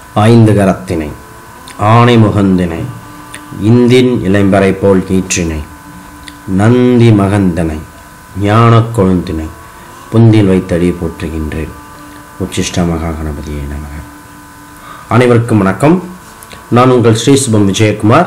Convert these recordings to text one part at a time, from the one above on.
ஐந்து கரத்தினை ஆணை முகந்தினை இந்தின் இளம்பரை போல் கீற்றினை நந்தி மகந்தனை ஞானக் கொழுந்தினை புந்தில் வைத்தடி போற்றுகின்றேன் உச்சிஷ்ட மகா கணபதியே நமக அனைவருக்கும் வணக்கம் நான் உங்கள் ஸ்ரீசுபம் விஜயகுமார்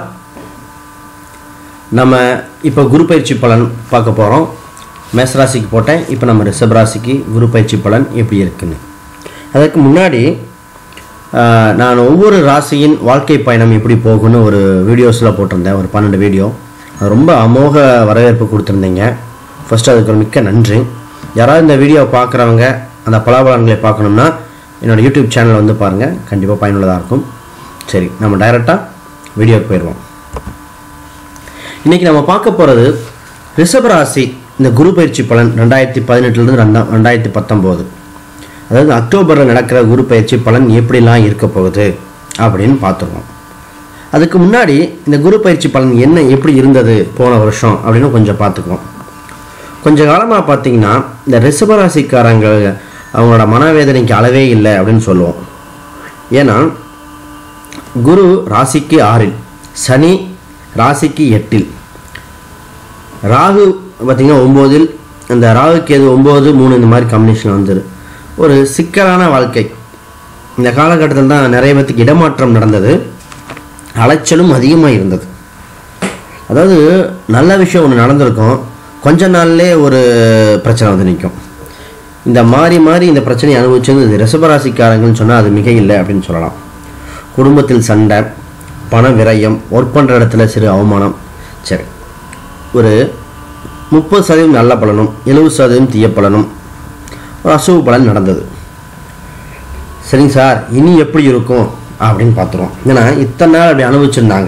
நம்ம இப்போ குரு பயிற்சி பலன் பார்க்க போகிறோம் மேசராசிக்கு போட்டேன் இப்போ நம்ம ரிஷபராசிக்கு குரு பயிற்சி பலன் எப்படி இருக்குன்னு அதற்கு முன்னாடி ஆஹ், நான் ஒவ்வொரு ராசியின் வாழ்க்கை பயணம் எப்படி போகும்னு ஒரு வீடியோஸில் போட்டிருந்தேன் ஒரு பன்னெண்டு வீடியோ அது ரொம்ப அமோக வரவேற்பு கொடுத்துருந்தீங்க ஃபஸ்ட்டு அதுக்கு ஒரு மிக்க நன்றி யாராவது இந்த வீடியோ பார்க்குறவங்க அந்த பலாபலன்களை பார்க்கணும்னா என்னோடய யூடியூப் சேனல் வந்து பாருங்கள் கண்டிப்பாக பயனுள்ளதாக இருக்கும் சரி நம்ம டைரெக்டாக வீடியோக்கு போயிடுவோம் இன்றைக்கி நம்ம பார்க்க போகிறது ரிஷபராசி இந்த குரு பயிற்சி பலன் ரெண்டாயிரத்தி பதினெட்டுலேருந்து ரெண்டாம் ரெண்டாயிரத்தி பத்தொம்போது அதாவது அக்டோபரில் நடக்கிற குரு பயிற்சி பலன் எப்படிலாம் இருக்க போகுது அப்படின்னு பார்த்துருவோம் அதுக்கு முன்னாடி இந்த குரு பயிற்சி பலன் என்ன எப்படி இருந்தது போன வருஷம் அப்படின்னு கொஞ்சம் பார்த்துக்குவோம் கொஞ்ச காலமாக பார்த்தீங்கன்னா இந்த ரிஷபராசிக்காரங்க அவங்களோட மனவேதனைக்கு அளவே இல்லை அப்படின்னு சொல்லுவோம் ஏன்னா குரு ராசிக்கு ஆறில் சனி ராசிக்கு எட்டில் ராகு பார்த்தீங்கன்னா ஒம்போதில் அந்த ராகு கேது ஒம்பது மூணு இந்த மாதிரி காம்பினேஷன் வந்துரு ஒரு சிக்கலான வாழ்க்கை இந்த காலகட்டத்தில் தான் நிறைய பேர்த்துக்கு இடமாற்றம் நடந்தது அலைச்சலும் அதிகமாக இருந்தது அதாவது நல்ல விஷயம் ஒன்று நடந்திருக்கும் கொஞ்ச நாள்லே ஒரு பிரச்சனை வந்து நிற்கும் இந்த மாறி மாறி இந்த பிரச்சனையை அனுபவிச்சது இது ரிஷபராசிக்காரங்கன்னு சொன்னால் அது மிக இல்லை அப்படின்னு சொல்லலாம் குடும்பத்தில் சண்டை பண விரயம் ஒர்க் பண்ணுற இடத்துல சிறு அவமானம் சரி ஒரு முப்பது சதவீதம் நல்ல பலனும் எழுபது சதவீதம் தீய பலனும் ஒரு அசுவ பலன் நடந்தது சரிங்க சார் இனி எப்படி இருக்கும் அப்படின்னு பார்த்துருவோம் ஏன்னா இத்தனை நாள் அப்படி அனுபவிச்சிருந்தாங்க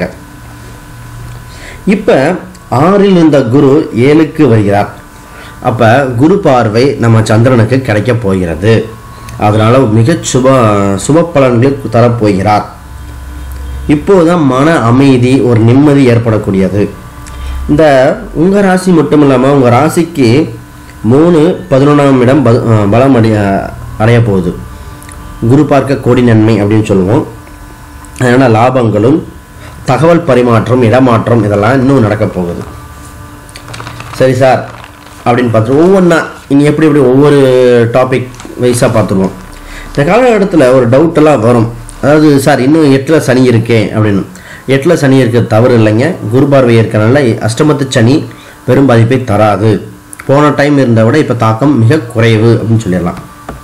இப்போ ஆறில் இருந்த குரு ஏழுக்கு வருகிறார் அப்போ குரு பார்வை நம்ம சந்திரனுக்கு கிடைக்க போகிறது அதனால மிக சுப சுப பலன்களை தரப்போகிறார் இப்போதான் மன அமைதி ஒரு நிம்மதி ஏற்படக்கூடியது இந்த உங்கள் ராசி மட்டும் இல்லாமல் உங்கள் ராசிக்கு மூணு பதினொன்றாம் இடம் ப- அஹ் பலம் அடைய அடைய போகுது குரு பார்க்க கோடி நன்மை அப்படின்னு சொல்லுவோம் அதனால் லாபங்களும் தகவல் பரிமாற்றம் இடமாற்றம் இதெல்லாம் இன்னும் நடக்க போகுது சரி சார் அப்படின்னு பார்த்துருவோம் ஒவ்வொன்றா இனி எப்படி எப்படி ஒவ்வொரு டாபிக் வைஸாக பார்த்துருவோம் இந்த காலகட்டத்தில் ஒரு டவுட்டெல்லாம் வரும் அதாவது சார் இன்னும் எட்டில் சனி இருக்கே அப்படின்னு எட்டில் சனி இருக்க தவறு இல்லைங்க குரு பார்வை இருக்கறனால அஷ்டமத்து சனி பெரும் பாதிப்பை தராது போன டைம் இருந்த விட இப்போ தாக்கம் மிக குறைவு அப்படின்னு சொல்லிடலாம்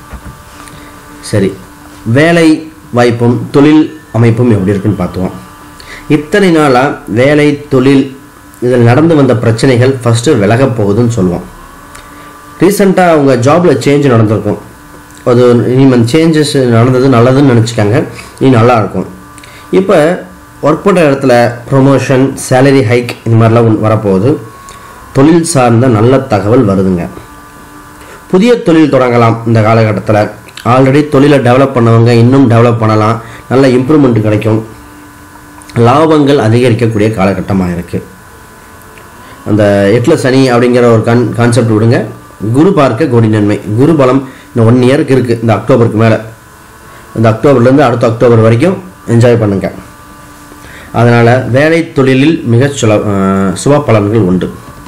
சரி வேலை வாய்ப்பும் தொழில் அமைப்பும் எப்படி இருக்குன்னு பார்த்துவோம் இத்தனை நாளாக வேலை தொழில் இதில் நடந்து வந்த பிரச்சனைகள் ஃபஸ்ட்டு விலகப் போகுதுன்னு சொல்லுவோம் ரீசெண்டாக அவங்க ஜாபில் சேஞ்ச் நடந்திருக்கும் அது இனிமேல் சேஞ்சஸ் நடந்தது நல்லதுன்னு நினச்சிக்காங்க இனி நல்லா இருக்கும் இப்போ ஒர்க் பண்ணுற இடத்துல ப்ரொமோஷன் சேலரி ஹைக் இந்த மாதிரிலாம் உன் வரப்போகுது தொழில் சார்ந்த நல்ல தகவல் வருதுங்க புதிய தொழில் தொடங்கலாம் இந்த காலகட்டத்தில் ஆல்ரெடி தொழிலை டெவலப் பண்ணவங்க இன்னும் டெவலப் பண்ணலாம் நல்ல இம்ப்ரூவ்மெண்ட் கிடைக்கும் லாபங்கள் அதிகரிக்கக்கூடிய காலகட்டமாக இருக்குது அந்த எட்டில் சனி அப்படிங்கிற ஒரு கான் கான்செப்ட் விடுங்க குரு பார்க்க கோடி நன்மை குரு பலம் இந்த ஒன் இயருக்கு இருக்குது இந்த அக்டோபருக்கு மேலே இந்த அக்டோபர்லேருந்து அடுத்த அக்டோபர் வரைக்கும் என்ஜாய் பண்ணுங்க அதனால் வேலை தொழிலில் மிக சுல அஹ் சுப பலன்கள் உண்டு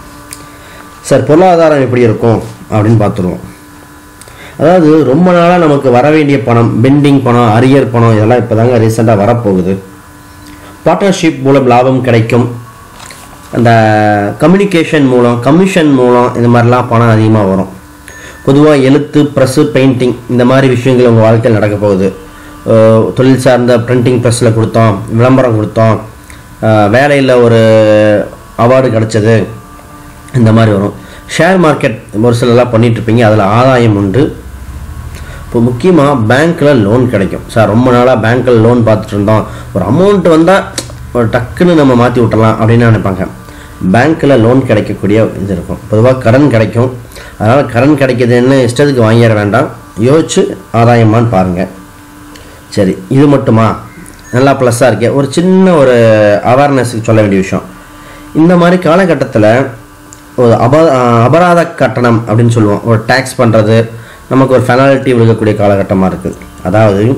சார் பொருளாதாரம் எப்படி இருக்கும் அப்படின்னு பார்த்துருவோம் அதாவது ரொம்ப நாளாக நமக்கு வர வேண்டிய பணம் பெண்டிங் பணம் அரியர் பணம் இதெல்லாம் இப்போ தாங்க ரீசெண்டாக வரப்போகுது பார்ட்னர்ஷிப் மூலம் லாபம் கிடைக்கும் அந்த கம்யூனிகேஷன் மூலம் கமிஷன் மூலம் இந்த மாதிரிலாம் பணம் அதிகமாக வரும் பொதுவாக எழுத்து ப்ரெஸ்ஸு பெயிண்டிங் இந்த மாதிரி விஷயங்கள் உங்கள் வாழ்க்கையில் நடக்க போகுது அஹ் தொழில் சார்ந்த பிரிண்டிங் ப்ரெஸ்ஸில் கொடுத்தோம் விளம்பரம் கொடுத்தோம் வேலையில் ஒரு அவார்டு கிடச்சது இந்த மாதிரி வரும் ஷேர் மார்க்கெட் ஒரு சிலர்லாம் பண்ணிட்டு இருப்பீங்க அதில் ஆதாயம் உண்டு இப்போ முக்கியமாக பேங்க்கில் லோன் கிடைக்கும் சார் ரொம்ப நாளாக பேங்க்கில் லோன் பார்த்துட்டு இருந்தோம் ஒரு அமௌண்ட் வந்தால் ஒரு டக்குன்னு நம்ம மாற்றி விட்டுறலாம் அப்படின்னு நினைப்பாங்க பேங்க்கில் லோன் கிடைக்கக்கூடிய இது இருக்கும் பொதுவாக கடன் கிடைக்கும் அதனால் கடன் கிடைக்குதுன்னு இஷ்டத்துக்கு வாங்கிட வேண்டாம் யோசிச்சு ஆதாயமான்னு பாருங்கள் சரி இது மட்டுமா நல்லா ப்ளஸ்ஸாக இருக்கே ஒரு சின்ன ஒரு அவேர்னஸுக்கு சொல்ல வேண்டிய விஷயம் இந்த மாதிரி காலகட்டத்தில் ஒரு அப அபராத கட்டணம் அப்படின்னு சொல்லுவோம் ஒரு டேக்ஸ் பண்ணுறது நமக்கு ஒரு ஃபெனாலிட்டி விழுகக்கூடிய காலகட்டமாக இருக்குது அதாவது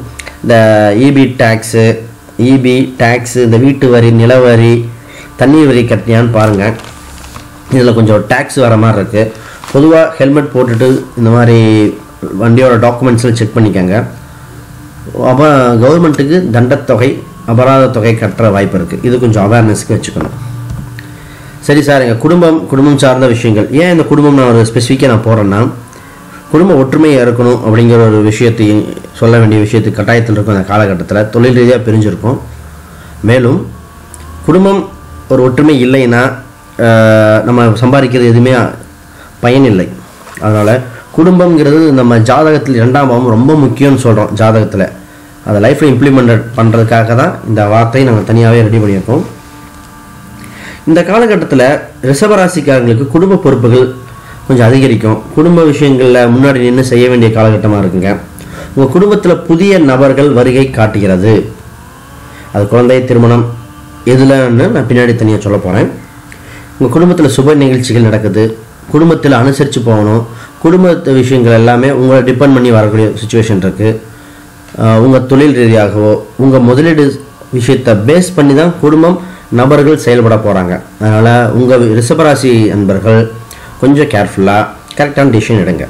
இந்த இபி டேக்ஸு இபி டேக்ஸு இந்த வீட்டு வரி நில வரி தண்ணீர் வரி கட்டினியான்னு பாருங்கள் இதில் கொஞ்சம் டேக்ஸ் வர மாதிரி இருக்குது பொதுவாக ஹெல்மெட் போட்டுட்டு இந்த மாதிரி வண்டியோட டாக்குமெண்ட்ஸில் செக் பண்ணிக்கோங்க அப்போ கவர்மெண்ட்டுக்கு தண்டத்தொகை அபராத தொகை கட்டுற வாய்ப்பு இருக்குது இது கொஞ்சம் அவேர்னஸ்க்கு வச்சுக்கணும் சரி சார் எங்கள் குடும்பம் குடும்பம் சார்ந்த விஷயங்கள் ஏன் இந்த குடும்பம் நான் ஒரு ஸ்பெசிஃபிக்காக நான் போகிறேன்னா குடும்ப ஒற்றுமையாக இருக்கணும் அப்படிங்கிற ஒரு விஷயத்தையும் சொல்ல வேண்டிய விஷயத்துக்கு கட்டாயத்தில் இருக்கும் அந்த காலகட்டத்தில் தொழில் ரீதியாக பிரிஞ்சிருக்கும் மேலும் குடும்பம் ஒரு ஒற்றுமை இல்லைன்னா ஆஹ், நம்ம சம்பாதிக்கிறது எதுவுமே பயன் இல்லை அதனால் குடும்பம்ங்கிறது நம்ம ஜாதகத்தில் இரண்டாம் பாவம் ரொம்ப முக்கியம்னு சொல்கிறோம் ஜாதகத்தில் அதை லைஃப்பில் இம்ப்ளிமெண்ட் பண்ணுறதுக்காக தான் இந்த வார்த்தையை நாங்கள் தனியாகவே ரெடி பண்ணியிருக்கோம் இந்த காலகட்டத்தில் ரிஷபராசிக்காரங்களுக்கு குடும்ப பொறுப்புகள் கொஞ்சம் அதிகரிக்கும் குடும்ப விஷயங்களில் முன்னாடி நின்று செய்ய வேண்டிய காலகட்டமாக இருக்குங்க உங்கள் குடும்பத்தில் புதிய நபர்கள் வருகை காட்டுகிறது அது குழந்தை திருமணம் எதுலன்னு நான் பின்னாடி தனியாக சொல்ல போகிறேன் உங்கள் குடும்பத்தில் சுப நிகழ்ச்சிகள் நடக்குது குடும்பத்தில் அனுசரித்து போகணும் குடும்ப விஷயங்கள் எல்லாமே உங்களை டிபெண்ட் பண்ணி வரக்கூடிய சுச்சுவேஷன் இருக்குது உங்கள் தொழில் ரீதியாகவோ உங்கள் முதலீடு விஷயத்தை பேஸ் பண்ணி தான் குடும்பம் நபர்கள் செயல்பட போகிறாங்க அதனால் உங்கள் ரிஷபராசி அன்பர்கள் கொஞ்சம் கேர்ஃபுல்லாக கரெக்டான டிசிஷன் எடுங்க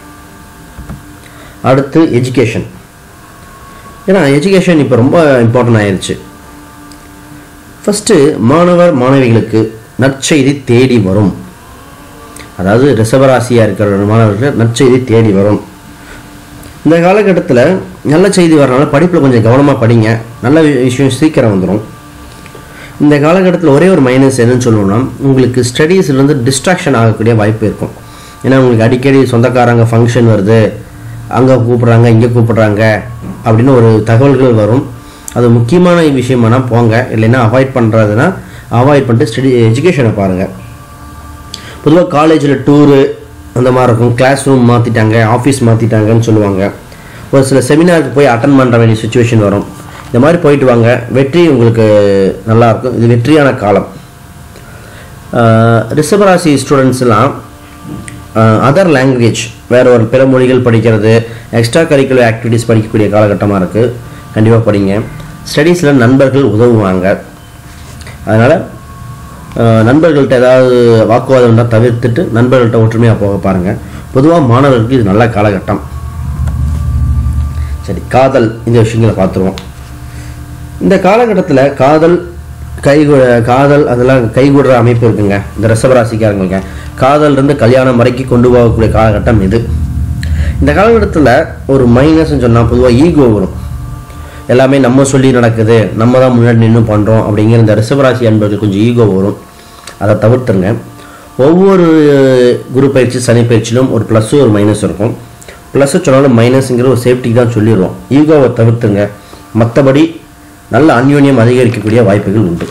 அடுத்து எஜுகேஷன் ஏன்னா எஜுகேஷன் இப்போ ரொம்ப இம்பார்ட்டன்ட் ஆயிடுச்சு ஃபஸ்ட்டு மாணவர் மாணவிகளுக்கு நற்செய்தி தேடி வரும் அதாவது ரிஷபராசியாக இருக்கிற மாணவர்களுக்கு நற்செய்தி தேடி வரும் இந்த காலகட்டத்தில் நல்ல செய்தி வரனால படிப்பில் கொஞ்சம் கவனமாக படிங்க நல்ல வி- விஷயம் சீக்கிரம் வந்துடும் இந்த காலகட்டத்தில் ஒரே ஒரு மைனஸ் என்னன்னு சொல்லணும்னா உங்களுக்கு ஸ்டடீஸ்லேருந்து டிஸ்ட்ராக்ஷன் ஆகக்கூடிய வாய்ப்பு இருக்கும் ஏன்னா உங்களுக்கு அடிக்கடி சொந்தக்காரங்க ஃபங்க்ஷன் வருது அங்கே கூப்பிட்றாங்க இங்கே கூப்பிட்றாங்க அப்படின்னு ஒரு தகவல்கள் வரும் அது முக்கியமான விஷயமானா போங்க இல்லைன்னா அவாய்ட் பண்ணுறதுனா அவாய்ட் பண்ணிட்டு ஸ்டடி எஜுகேஷனை பாருங்கள் பொதுவாக காலேஜில் டூரு அந்த மாதிரி இருக்கும் கிளாஸ் ரூம் மாற்றிட்டாங்க ஆஃபீஸ் மாற்றிட்டாங்கன்னு சொல்லுவாங்க ஒரு சில செமினாருக்கு போய் அட்டன் பண்ணுற வேண்டிய சுச்சுவேஷன் வரும் இந்த மாதிரி போயிட்டு வாங்க வெற்றி உங்களுக்கு நல்லா இருக்கும் இது வெற்றியான காலம் ஆஹ் ரிஷபராசி ஸ்டூடெண்ட்ஸ்லாம் அதர் லாங்குவேஜ் வேற ஒரு பிற மொழிகள் படிக்கிறது எக்ஸ்ட்ரா கரிக்குலர் ஆக்டிவிட்டீஸ் படிக்கக்கூடிய காலகட்டமாக இருக்குது கண்டிப்பாக படிங்க ஸ்டடீஸில் நண்பர்கள் உதவுவாங்க அதனால் நண்பர்கள்ட்ட ஏதாவது வாக்குவாதம் இருந்தால் தவிர்த்துட்டு நண்பர்கள்ட்ட ஒற்றுமையாக போக பாருங்கள் பொதுவாக மாணவர்களுக்கு இது நல்ல காலகட்டம் சரி காதல் இந்த விஷயங்களை பார்த்துருவோம் இந்த காலகட்டத்தில் காதல் கைகூ காதல் அதெல்லாம் கைகூடுற அமைப்பு இருக்குங்க இந்த ரிஷபராசிக்காரங்களுக்கு காதல் இருந்து கல்யாணம் வரைக்கும் கொண்டு போகக்கூடிய காலகட்டம் இது இந்த காலகட்டத்தில் ஒரு மைனஸ்ன்னு சொன்னால் பொதுவாக ஈகோ வரும் எல்லாமே நம்ம சொல்லி நடக்குது நம்ம தான் முன்னாடி நின்று பண்ணுறோம் அப்படிங்கிற இந்த ரிஷபராசி அன்பர்கள் கொஞ்சம் ஈகோ வரும் அதை தவிர்த்துருங்க ஒவ்வொரு குரு பயிற்சி சனி பயிற்சியிலும் ஒரு ப்ளஸ்ஸு ஒரு மைனஸ் இருக்கும் ப்ளஸ்ஸு சொன்னாலும் மைனஸுங்கிற ஒரு சேஃப்டிக்கு தான் சொல்லிடுவோம் ஈகோவை தவிர்த்துங்க மற்றபடி நல்ல அந்யோன்யம் அதிகரிக்கக்கூடிய வாய்ப்புகள் உண்டு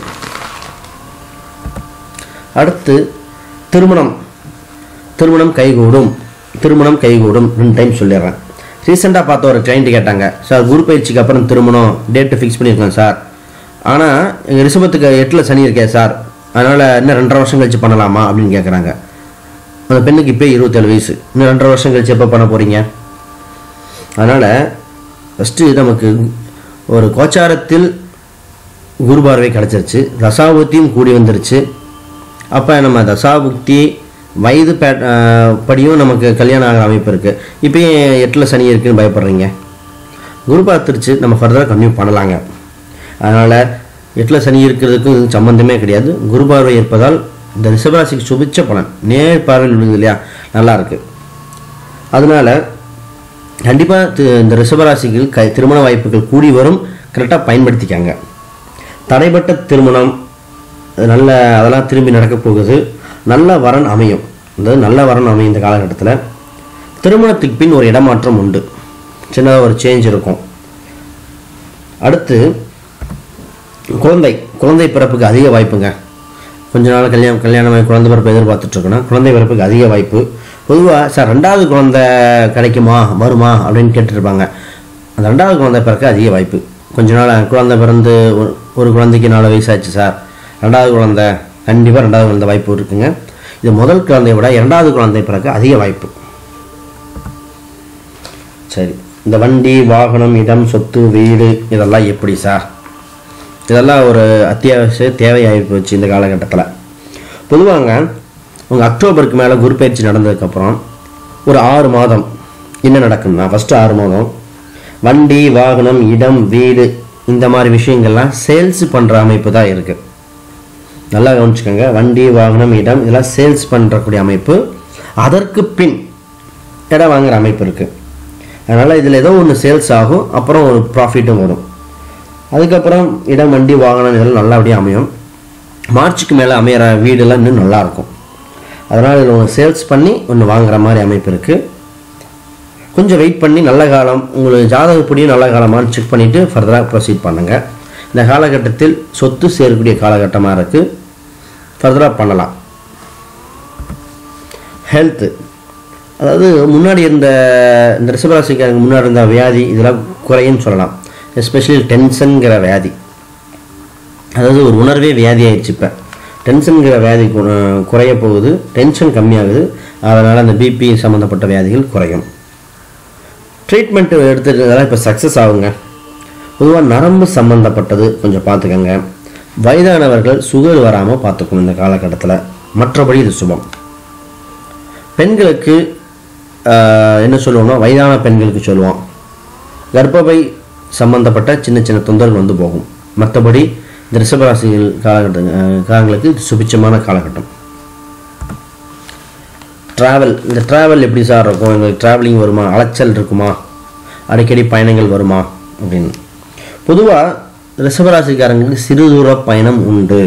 அடுத்து திருமணம் திருமணம் கைகூடும் திருமணம் கைகூடும் ரெண்டு டைம் சொல்லிடுறேன் ரீசெண்டாக பார்த்த ஒரு கிளைண்ட் கேட்டாங்க சார் குரு பயிற்சிக்கு அப்புறம் திருமணம் டேட்டு ஃபிக்ஸ் பண்ணியிருக்கேன் சார் ஆனால் எங்கள் ரிஷபத்துக்கு எட்டில் சனி இருக்கே சார் அதனால் இன்னும் ரெண்டரை வருஷம் கழிச்சு பண்ணலாமா அப்படின்னு கேட்குறாங்க அந்த பெண்ணுக்கு இப்போ இருபத்தேழு வயசு இன்னும் ரெண்டரை வருஷம் கழிச்சு எப்போ பண்ண போகிறீங்க அதனால் ஃபஸ்ட்டு நமக்கு ஒரு கோச்சாரத்தில் குரு பார்வை கிடச்சிருச்சு தசாபுத்தியும் கூடி வந்துருச்சு அப்போ நம்ம தசாபுக்தி வயது பே அஹ் படியும் நமக்கு கல்யாணம் ஆகிற அமைப்பு இருக்குது இப்போ ஏன் எட்டில் சனி இருக்குன்னு பயப்படுறீங்க குரு பார்த்துருச்சு நம்ம ஃபர்தராக கன்டினியூ பண்ணலாங்க அதனால் எட்டில் சனி இருக்கிறதுக்கும் இதுக்கும் சம்மந்தமே கிடையாது குரு பார்வை இருப்பதால் இந்த ரிஷபராசிக்கு சுபிச்ச பலன் நேர் பார்வையில் விழுது இல்லையா நல்லா இருக்கு அதனால கண்டிப்பாக இந்த ரிஷபராசிக்கு க திருமண வாய்ப்புகள் கூடி வரும் கரெக்டாக பயன்படுத்திக்காங்க தடைப்பட்ட திருமணம் அது நல்ல அதெல்லாம் திரும்பி நடக்க போகுது நல்ல வரன் அமையும் அதாவது நல்ல வரன் அமையும் இந்த காலகட்டத்தில் திருமணத்துக்கு பின் ஒரு இடமாற்றம் உண்டு சின்னதாக ஒரு சேஞ்ச் இருக்கும் அடுத்து குழந்தை குழந்தை பிறப்புக்கு அதிக வாய்ப்புங்க கொஞ்ச நாள் கல்யாணம் கல்யாணம் குழந்தை பிறப்பு எதிர்பார்த்துட்டு இருக்கணும் குழந்தை பிறப்புக்கு அதிக வாய்ப்பு பொதுவாக சார் ரெண்டாவது குழந்தை கிடைக்குமா வருமா அப்படின்னு கேட்டுருப்பாங்க அந்த ரெண்டாவது குழந்தை பிறக்க அதிக வாய்ப்பு கொஞ்ச நாள் குழந்தை பிறந்து ஒரு- ஒரு குழந்தைக்கு நாலு வயசாச்சு சார் ரெண்டாவது குழந்தை கண்டிப்பாக ரெண்டாவது குழந்தை வாய்ப்பு இருக்குங்க இது முதல் குழந்தைய விட இரண்டாவது குழந்தை பிறக்க அதிக வாய்ப்பு சரி இந்த வண்டி வாகனம் இடம் சொத்து வீடு இதெல்லாம் எப்படி சார் இதெல்லாம் ஒரு அத்தியாவசிய தேவையாகி போச்சு இந்த காலகட்டத்தில் பொதுவாங்க உங்கள் அக்டோபருக்கு மேலே குரு பயிற்சி நடந்ததுக்கப்புறம் ஒரு ஆறு மாதம் என்ன நடக்கும்னா ஃபஸ்ட்டு ஆறு மாதம் வண்டி வாகனம் இடம் வீடு இந்த மாதிரி விஷயங்கள்லாம் சேல்ஸ் பண்ணுற அமைப்பு தான் இருக்குது நல்லா கவனிச்சுக்கோங்க வண்டி வாகனம் இடம் இதெல்லாம் சேல்ஸ் பண்ணுறக்கூடிய அமைப்பு அதற்கு பின் இடம் வாங்குற அமைப்பு இருக்குது அதனால் இதில் ஏதோ ஒன்று சேல்ஸ் ஆகும் அப்புறம் ஒரு ப்ராஃபிட்டும் வரும் அதுக்கப்புறம் இடம் வண்டி வாகனம் இதெல்லாம் நல்லபடியாக அமையும் மார்ச்சுக்கு மேலே அமையிற வீடெல்லாம் இன்னும் நல்லாயிருக்கும் அதனால் இதில் ஒன்று சேல்ஸ் பண்ணி ஒன்று வாங்குற மாதிரி அமைப்பு இருக்குது கொஞ்சம் வெயிட் பண்ணி நல்ல காலம் உங்களுக்கு ஜாதகப்படியும் நல்ல காலமானு செக் பண்ணிவிட்டு ஃபர்தராக ப்ரொசீட் பண்ணுங்கள் இந்த காலகட்டத்தில் சொத்து சேரக்கூடிய காலகட்டமாக இருக்குது ஃபர்தராக பண்ணலாம் ஹெல்த்து அதாவது முன்னாடி இருந்த இந்த ரிஷபராசிக்காரங்க முன்னாடி இருந்த வியாதி இதெல்லாம் குறையும்னு சொல்லலாம் எஸ்பெஷலி டென்ஷனுங்கிற வியாதி அதாவது ஒரு உணர்வே வியாதி ஆயிடுச்சு இப்போ டென்ஷனுங்கிற வியாதி கு- குறைய போகுது டென்ஷன் கம்மியாகுது அதனால் அந்த பிபி சம்மந்தப்பட்ட வியாதிகள் குறையும் ட்ரீட்மெண்ட் எடுத்துக்கிறதால இப்போ சக்ஸஸ் ஆகுங்க பொதுவாக நரம்பு சம்மந்தப்பட்டது கொஞ்சம் பார்த்துக்கங்க வயதானவர்கள் சுகர் வராமல் பார்த்துக்கணும் இந்த காலகட்டத்தில் மற்றபடி இது சுபம் பெண்களுக்கு ஆஹ், என்ன சொல்லுவோம்னா வயதான பெண்களுக்கு சொல்லுவோம் கர்ப்பப்பை சம்பந்தப்பட்ட சின்ன சின்ன தொந்தரவு வந்து போகும் மற்றபடி இந்த ரிஷபராசிகள் காலகட்ட ஆஹ், காலங்களுக்கு இது சுபிச்சமான காலகட்டம் ட்ராவல் இந்த ட்ராவல் எப்படி சார் இருக்கும் எங்களுக்கு ட்ராவலிங் வருமா அலைச்சல் இருக்குமா அடிக்கடி பயணங்கள் வருமா அப்படின்னு பொதுவாக ரிஷபராசிக்காரங்களுக்கு சிறு தூர பயணம் உண்டு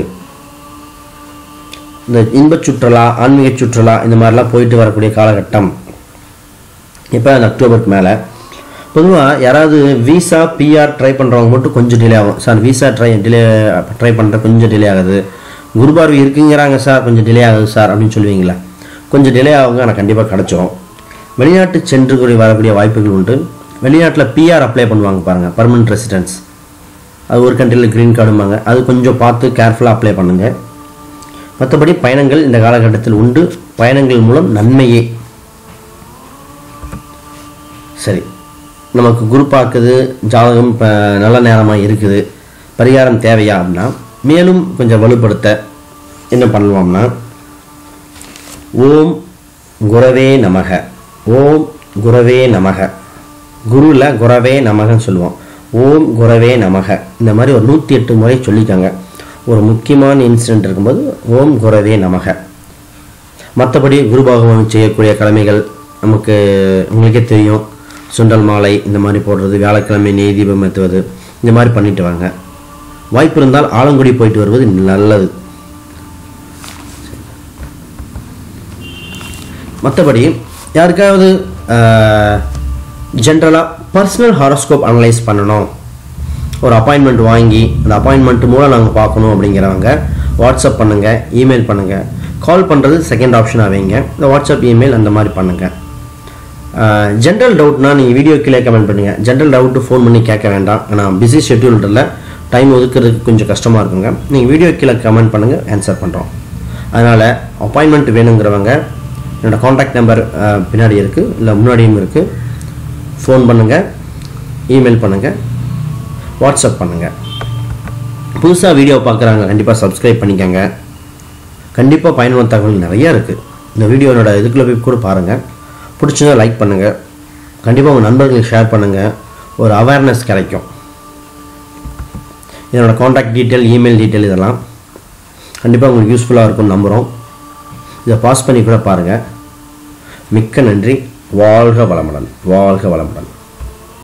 இந்த இன்பச் சுற்றுலா ஆன்மீக சுற்றுலா இந்த மாதிரிலாம் போயிட்டு வரக்கூடிய காலகட்டம் இப்போ அந்த அக்டோபருக்கு மேலே பொதுவாக யாராவது விசா பிஆர் ட்ரை பண்ணுறவங்க மட்டும் கொஞ்சம் டிலே ஆகும் sir visa try delay try பண்ணுற கொஞ்சம் டிலே ஆகுது குருபார்வை இருக்குங்கிறாங்க சார் கொஞ்சம் டிலே ஆகுது சார் அப்படின்னு சொல்லுவீங்களா கொஞ்சம் டிலே ஆகுங்க ஆனால் கண்டிப்பாக கிடச்சிரும் வெளிநாட்டு சென்று கூடிய வரக்கூடிய வாய்ப்புகள் உண்டு வெளிநாட்டில் பிஆர் அப்ளை பண்ணுவாங்க பாருங்கள் பர்மனன்ட் ரெசிடென்ஸ் அது ஒரு கண்ட்ரியில் க்ரீன் கார்டும்பாங்க அது கொஞ்சம் பார்த்து கேர்ஃபுல்லாக அப்ளை பண்ணுங்கள் மற்றபடி பயணங்கள் இந்த காலகட்டத்தில் உண்டு பயணங்கள் மூலம் நன்மையே சரி நமக்கு குரு பார்க்குது ஜாதகம் இப்போ நல்ல நேரமாக இருக்குது பரிகாரம் தேவையா அப்படின்னா மேலும் கொஞ்சம் வலுப்படுத்த என்ன பண்ணுவோம்னா ஓம் குரவே நமக ஓம் குரவே நமக குருல குரவே நமகன்னு சொல்லுவோம் ஓம் குரவே நமக இந்த மாதிரி ஒரு நூற்றி எட்டு முறை சொல்லிக்கோங்க ஒரு முக்கியமான இன்சிடென்ட் இருக்கும்போது ஓம் குரவே நமக மற்றபடி குரு பகவான் செய்யக்கூடிய கடமைகள் நமக்கு உங்களுக்கே தெரியும் சுண்டல் மாலை இந்த மாதிரி போடுறது வியாழக்கிழமை நெய் தீபம் ஏற்றுவது இந்த மாதிரி பண்ணிட்டு வாங்க வாய்ப்பு இருந்தால் ஆலங்குடி போயிட்டு வருவது நல்லது மற்றபடி யாருக்காவது ஜென்ரலாக பர்சனல் ஹாரோஸ்கோப் அனலைஸ் பண்ணணும் ஒரு அப்பாயின்மெண்ட் வாங்கி அந்த அப்பாயின்மெண்ட் மூலம் நாங்கள் பார்க்கணும் அப்படிங்கிறவங்க வாட்ஸ்அப் பண்ணுங்கள் இமெயில் பண்ணுங்கள் கால் பண்ணுறது செகண்ட் ஆப்ஷனாக வைங்க இந்த வாட்ஸ்அப் இமெயில் அந்த மாதிரி பண்ணுங்கள் ஜென்ரல் டவுட்னா நீங்கள் வீடியோ கீழே கமெண்ட் பண்ணுங்கள் ஜென்ரல் டவுட்டு ஃபோன் பண்ணி கேட்க வேண்டாம் நான் பிஸி ஷெட்யூல்டில் டைம் ஒதுக்குறதுக்கு கொஞ்சம் கஷ்டமாக இருக்குங்க நீங்கள் வீடியோ கீழே கமெண்ட் பண்ணுங்கள் ஆன்சர் பண்ணுறோம் அதனால் அப்பாயின்மெண்ட் வேணுங்கிறவங்க என்னோடய காண்டாக்ட் நம்பர் பின்னாடி இருக்குது இல்லை முன்னாடியும் இருக்குது ஃபோன் பண்ணுங்கள் இமெயில் பண்ணுங்கள் வாட்ஸ்அப் பண்ணுங்கள் புதுசாக வீடியோ பார்க்குறாங்க கண்டிப்பாக சப்ஸ்கிரைப் பண்ணிக்கோங்க கண்டிப்பாக பயனுள்ள தகவல் நிறையா இருக்குது இந்த வீடியோனோட இதுக்குள்ளே போய் கூட பாருங்கள் பிடிச்சதை லைக் பண்ணுங்கள் கண்டிப்பாக உங்கள் நண்பர்களுக்கு ஷேர் பண்ணுங்கள் ஒரு அவேர்னஸ் கிடைக்கும் என்னோடய காண்டாக்ட் டீட்டெயில் இமெயில் டீட்டெயில் இதெல்லாம் கண்டிப்பாக உங்களுக்கு யூஸ்ஃபுல்லாக இருக்கும்னு நம்புகிறோம் இதை பாஸ் பண்ணி கூட பாருங்கள் மிக்க நன்றி வாழ்க வளமுடன் வாழ்க வளமுடன்